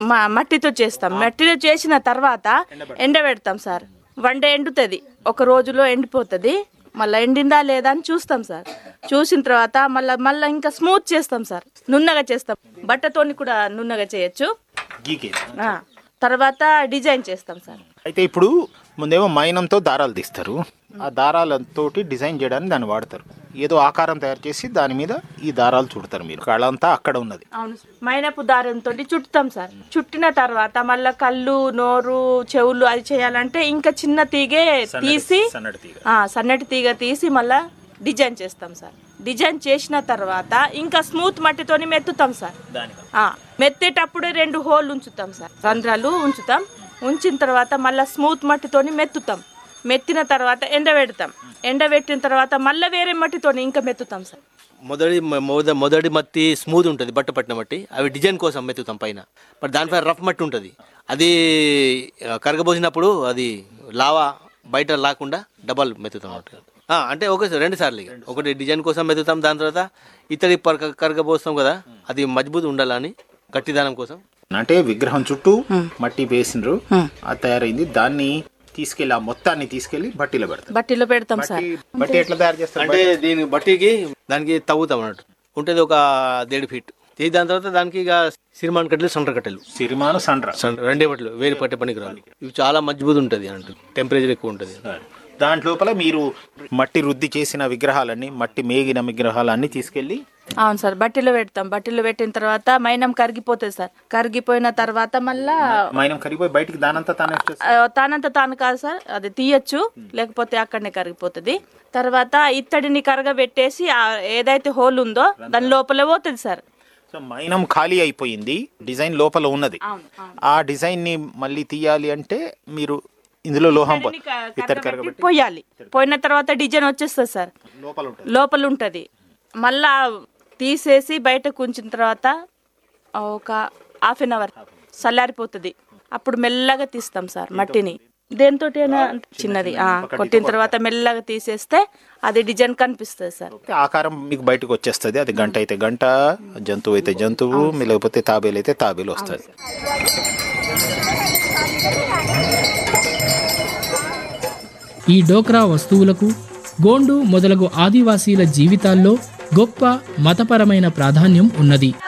మా మట్టితో చేస్తాం మట్టితో చేసిన తర్వాత ఎండబెడతాం సార్ వన్ డే ఎండుతుంది ఒక రోజులో ఎండిపోతుంది మళ్ళీ ఎండిందా లేదా అని చూస్తాం సార్ చూసిన తర్వాత మళ్ళీ మళ్ళీ ఇంకా స్మూత్ చేస్తాం సార్ నున్నగా చేస్తాం బట్టతోని కూడా నున్నగా చేయొచ్చు గీకే ఆ, తర్వాత డిజైన్ చేస్తాం సార్ అయితే ఇప్పుడు ముందేమో మైనంతో దారాలు తీస్తారు ఆ దారాలతోటి డిజైన్ చేయడానికి దాన్ని వాడతారు ఏదో ఆకారం తయారు చేసి దాని మీద ఈ దారాలు చుడతారు మీరు కళ అంతా అక్కడ ఉన్నది అవును సార్. మైనపు దారంతో చుట్టుతాం సార్ చుట్టిన తర్వాత మళ్ళీ కళ్ళు నోరు చెవులు అది చేయాలంటే ఇంకా చిన్న తీగే తీసి సన్నటి తీగ ఆ, సన్నటి తీగ తీసి మళ్ళా డిజైన్ చేస్తాం సార్ డిజైన్ చేసిన తర్వాత ఇంకా స్మూత్ మట్టితోని మెత్తుతాం సార్ దానికి ఆ, మెత్తేటప్పుడే రెండు హోల్ ఉంచుతాం సార్ రంధ్రాలు ఉంచుతాం ఉంచిన తర్వాత మళ్ళీ స్మూత్ మట్టితోని మెత్తుతాం మెత్తిన తర్వాత ఎండబెడతాం ఎండబెట్టిన తర్వాత మళ్ళీ వేరే మట్టితోని ఇంకా మెత్తుతాం సార్ మొదటి మ- మొద మొదటి మట్టి స్మూత్ ఉంటుంది బట్ట పట్టిన మట్టి అవి డిజైన్ కోసం మెత్తుతాం పైన బట్ దానిపై రఫ్ మట్టి ఉంటుంది అది ఆ, కరగబోసినప్పుడు అది లావా బయట లాకుండా డబల్ మెత్తుతాం అన్నట్టు. ఆ, అంటే ఒక రెండు సార్లు ఇక. ఒకటి డిజైన్ కోసం మెత్తుతాం దాని తర్వాత ఇతడి పరక కరగబోస్తాం కదా అది మజ్బూత్ ఉండాలని గట్టిదానం కోసం అంటే విగ్రహం చుట్టూ మట్టి వేసినారు అది తయారైంది దాన్ని తీసుకెళ్లి ఆ మొత్తాన్ని తీసుకెళ్లి బట్టీలో పెడతారు బట్టిలో పెడతాం సార్ బట్టి- బట్టి ఎట్లా తయారు చేస్తారు అంటే దీని బట్టికి దానికి తవ్వుతాం అన్నట్టు ఉంటుంది ఒక దేడు ఫీట్ తీసి దాని తర్వాత దానికి ఇక సిరిమాన్ కట్టెలు సంటర్ కట్టెలు సిరిమాను సండ్ర సన్- రెండే బట్టలు వేరు పట్టే పనికి రాదు ఇవి చాలా మజ్బూత్ ఉంటుంది అంటూ టెంపరేచర్ ఎక్కువ ఉంటుంది దాంట్లోపల మీరు మట్టి రుద్ది చేసిన విగ్రహాలన్నీ మట్టి మేగిన విగ్రహాలన్నీ తీసుకెళ్లి అవును సార్ బట్టిలో పెడతాం బట్టిలో పెట్టిన తర్వాత మైనం కరిగిపోతుంది సార్ కరిగిపోయిన తర్వాత మళ్ళా మైనం కరిగిపోయి బయటికి దానంతా తానే వచ్చేస్తుంది. ఆ, తానంత తాను కాదు సార్ అది తీయచ్చు లేకపోతే అక్కడనే కరిగిపోతుంది తర్వాత ఇత్తడిని కరగబెట్టేసి ఆ ఏదైతే హోల్ ఉందో దాని లోపల పోతుంది సార్ సో మైనం ఖాళీ అయిపోయింది డిజైన్ లోపల ఉన్నది ఆ డిజైన్ ని మళ్ళీ తీయాలి అంటే మీరు ఇందులో లోహం పో- ఇత్తడి కరగబెట్టి పోయాలి పోయిన తర్వాత డిజైన్ వచ్చేస్తుంది సార్ లోపల ఉంటుంది లోపల ఉంటుంది మళ్ళా తీసేసి బయటకు ఉంచిన తర్వాత ఒక హాఫ్ అన్ అవర్ చల్లారిపోతుంది అప్పుడు మెల్లగా తీస్తాం సార్ మట్టిని దేంతో చిన్నది ఆ, కొట్టిన తర్వాత మెల్లగా తీసేస్తే అది డిజైన్ కనిపిస్తుంది సార్ ఆకారం మీకు బయటకు వచ్చేస్తుంది అది గంట అయితే గంట జంతువు అయితే జంతువు లేకపోతే తాబేలు అయితే తాబేలు వస్తుంది ఈ డోక్రా వస్తువులకు గోండు మొదలగు ఆదివాసీల జీవితాల్లో గొప్ప మతపరమైన ప్రాధాన్యం ఉన్నది